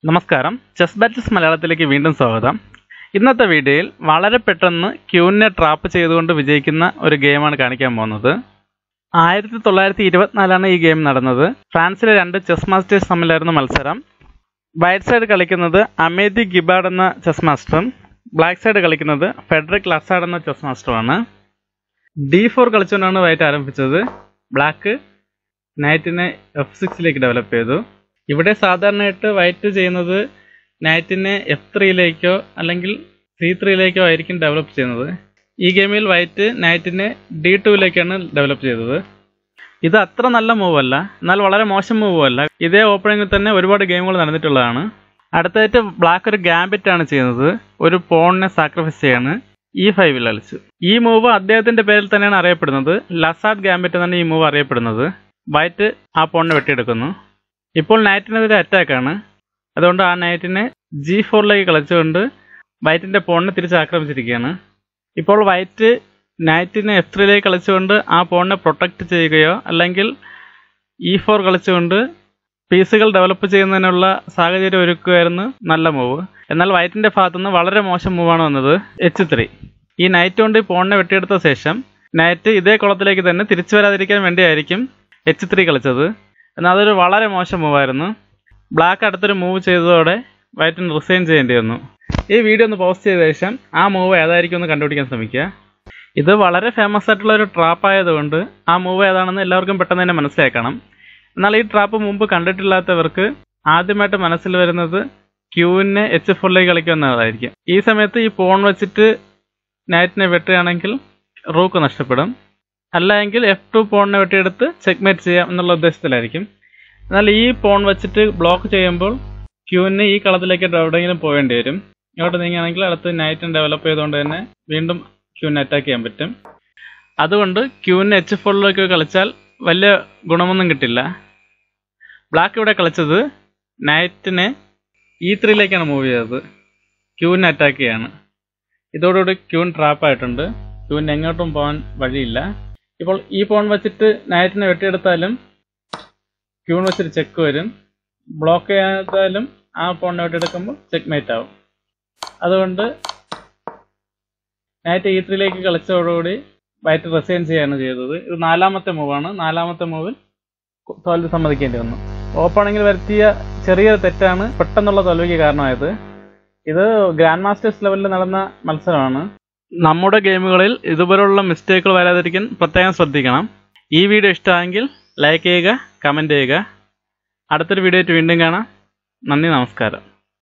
നമസ്കാരം ചെസ് ബാറ്റൽസ് മലയാളത്തിലേക്ക് വീണ്ടും സ്വാഗതം ഇന്നത്തെ വീഡിയോയിൽ വളരെ പെട്ടെന്ന് ക്യൂവിനെ ട്രാപ്പ് ചെയ്തുകൊണ്ട് വിജയിക്കുന്ന ഒരു ഗെയിമാണ് കാണിക്കാൻ പോകുന്നത് ആയിരത്തി തൊള്ളായിരത്തി ഇരുപത്തിനാലാണ് ഈ ഗെയിം നടന്നത് ഫ്രാൻസിലെ രണ്ട് ചെസ് മാസ്റ്റേഴ്സ് തമ്മിലായിരുന്നു മത്സരം വൈറ്റ് സൈഡ് കളിക്കുന്നത് അമേദി ഗിബാഡ് എന്ന ചെസ് മാസ്റ്ററും ബ്ലാക്ക് സൈഡ് കളിക്കുന്നത് ഫെഡറിക് ലസാഡ് എന്ന ചെസ് മാസ്റ്ററുമാണ് ഡി ഫോർ കളിച്ചുകൊണ്ടാണ് വൈറ്റ് ആരംഭിച്ചത് ബ്ലാക്ക് നൈറ്റിനെ എഫ് സിക്സിലേക്ക് ഡെവലപ്പ് ചെയ്തു ഇവിടെ സാധാരണയായിട്ട് വൈറ്റ് ചെയ്യുന്നത് നൈറ്റിനെ എഫ് ത്രീയിലേക്കോ അല്ലെങ്കിൽ സി ത്രീയിലേക്കോ ആയിരിക്കും ഡെവലപ്പ് ചെയ്യുന്നത് ഈ ഗെയിമിൽ വൈറ്റ് നൈറ്റിനെ ഡി ടുവിലേക്കാണ് ഡെവലപ്പ് ചെയ്തത് ഇത് അത്ര നല്ല മൂവ് അല്ല എന്നാൽ വളരെ മോശം മൂവും അല്ല ഇതേ ഓപ്പണിങ്ങിൽ തന്നെ ഒരുപാട് ഗെയിമുകൾ നടന്നിട്ടുള്ളതാണ് അടുത്തായിട്ട് ബ്ലാക്ക് ഒരു ഗാംബിറ്റ് ആണ് ചെയ്യുന്നത് ഒരു പോണിനെ സാക്രിഫൈസ് ചെയ്യാണ് ഇ ഫൈവിൽ കളിച്ചു ഈ മൂവ് അദ്ദേഹത്തിന്റെ പേരിൽ തന്നെയാണ് അറിയപ്പെടുന്നത് ലസാഡ് ഗാംബിറ്റ് എന്നാണ് ഈ മൂവ് അറിയപ്പെടുന്നത് വൈറ്റ് ആ പോണിനെ വെട്ടിയെടുക്കുന്നു ഇപ്പോൾ നൈറ്റിനെതിരെ അറ്റാക്കാണ് അതുകൊണ്ട് ആ നൈറ്റിനെ ജി ഫോറിലേക്ക് കളിച്ചുകൊണ്ട് വൈറ്റിന്റെ പോണിനെ തിരിച്ച് ആക്രമിച്ചിരിക്കുകയാണ് ഇപ്പോൾ വൈറ്റ് നൈറ്റിനെ എഫ് ത്രീയിലേക്ക് കളിച്ചുകൊണ്ട് ആ പോണിനെ പ്രൊട്ടക്റ്റ് ചെയ്യുകയോ അല്ലെങ്കിൽ ഇ ഫോർ കളിച്ചുകൊണ്ട് പീസുകൾ ഡെവലപ്പ് ചെയ്യുന്നതിനുള്ള സാഹചര്യം ഒരുക്കുകയായിരുന്നു നല്ല മൂവ് എന്നാൽ വൈറ്റിന്റെ ഭാഗത്തുനിന്ന് വളരെ മോശം മൂവാണ് വന്നത് എച്ച് ത്രീ ഈ നൈറ്റ് കൊണ്ട് ഈ പോണിനെ വെട്ടിയെടുത്ത ശേഷം നൈറ്റ് ഇതേ കുളത്തിലേക്ക് തന്നെ തിരിച്ചു വരാതിരിക്കാൻ വേണ്ടിയായിരിക്കും എച്ച് ത്രീ കളിച്ചത് എന്നാൽ അതൊരു വളരെ മോശം മൂവായിരുന്നു ബ്ലാക്ക് അടുത്തൊരു മൂവ് ചെയ്തതോടെ വൈറ്റിന് റിസൈൻ ചെയ്യേണ്ടി വന്നു ഈ വീഡിയോ ഒന്ന് പോസ്റ്റ് ചെയ്ത ശേഷം ആ മൂവ് ഏതായിരിക്കും എന്ന് കണ്ടുപിടിക്കാൻ ശ്രമിക്കുക ഇത് വളരെ ഫേമസ് ആയിട്ടുള്ള ഒരു ട്രാപ്പ് ആയതുകൊണ്ട് ആ മൂവ് ഏതാണെന്ന് എല്ലാവർക്കും പെട്ടെന്ന് തന്നെ മനസ്സിലാക്കണം എന്നാൽ ഈ ട്രാപ്പ് മുമ്പ് കണ്ടിട്ടില്ലാത്തവർക്ക് ആദ്യമായിട്ട് മനസ്സിൽ വരുന്നത് ക്യൂവിനെ എച്ച് ഫോറിലേക്ക് കളിക്കുന്നതായിരിക്കും ഈ സമയത്ത് ഈ പോൺ വെച്ചിട്ട് നൈറ്റിനെ വെട്ടുകയാണെങ്കിൽ റൂക്ക് നഷ്ടപ്പെടും അല്ല എങ്കിൽ എഫ് ടു പോണിനെ വെട്ടിയെടുത്ത് ചെക്ക്മേറ്റ് ചെയ്യാം എന്നുള്ള ഉദ്ദേശത്തിലായിരിക്കും എന്നാൽ ഈ പോൺ വെച്ചിട്ട് ബ്ലോക്ക് ചെയ്യുമ്പോൾ ക്യൂവിന് ഈ കളത്തിലേക്ക് എവിടെയെങ്കിലും പോകേണ്ടി വരും ഇങ്ങോട്ട് നീങ്ങുകയാണെങ്കിൽ അടുത്ത് നൈറ്റിന് ഡെവലപ്പ് ചെയ്തുകൊണ്ട് തന്നെ വീണ്ടും ക്യൂവിനെ അറ്റാക്ക് ചെയ്യാൻ പറ്റും അതുകൊണ്ട് ക്യൂവിന് എച്ച് ഫോറിലേക്ക് കളിച്ചാൽ വലിയ ഗുണമൊന്നും കിട്ടില്ല ബ്ലാക്ക് ഇവിടെ കളിച്ചത് നൈറ്റിനെ ഇ ത്രീയിലേക്കാണ് മൂവ് ചെയ്തത് ക്യൂവിനെ അറ്റാക്ക് ചെയ്യാണ് ഇതോടുകൂടി ക്യൂൻ ട്രാപ്പ് ആയിട്ടുണ്ട് ക്യൂവിന് എങ്ങോട്ടും പോകാൻ വഴിയില്ല ഇപ്പോൾ ഈ പോൺ വെച്ചിട്ട് നൈറ്റിനെ വെട്ടിയെടുത്താലും ക്യൂൺ വെച്ചിട്ട് ചെക്ക് വരും ബ്ലോക്ക് ചെയ്യാത്താലും ആ പോണിനെ വെട്ടിയെടുക്കുമ്പോൾ ചെക്ക് മേറ്റ് ആവും അതുകൊണ്ട് നൈറ്റ് ഇ ത്രീയിലേക്ക് കളിച്ചതോടുകൂടി വൈറ്റ് റിസൈൻ ചെയ്യാണ് ചെയ്തത് ഇത് നാലാമത്തെ മൂവാണ് നാലാമത്തെ മൂവിൽ തോൽവി സമ്മതിക്കേണ്ടി വന്നു ഓപ്പണിങ്ങിൽ വരുത്തിയ ചെറിയൊരു തെറ്റാണ് പെട്ടെന്നുള്ള തോൽവിക്ക് കാരണമായത് ഇത് ഗ്രാൻഡ് മാസ്റ്റേഴ്സ് ലെവലിൽ നടന്ന മത്സരമാണ് നമ്മുടെ ഗെയിമുകളിൽ ഇതുപോലുള്ള മിസ്റ്റേക്കുകൾ വരാതിരിക്കാൻ പ്രത്യേകം ശ്രദ്ധിക്കണം ഈ വീഡിയോ ഇഷ്ടമായെങ്കിൽ ലൈക്ക് ചെയ്യുക കമൻറ്റ് ചെയ്യുക അടുത്തൊരു വീഡിയോ ആയിട്ട് വീണ്ടും കാണാം നന്ദി നമസ്കാരം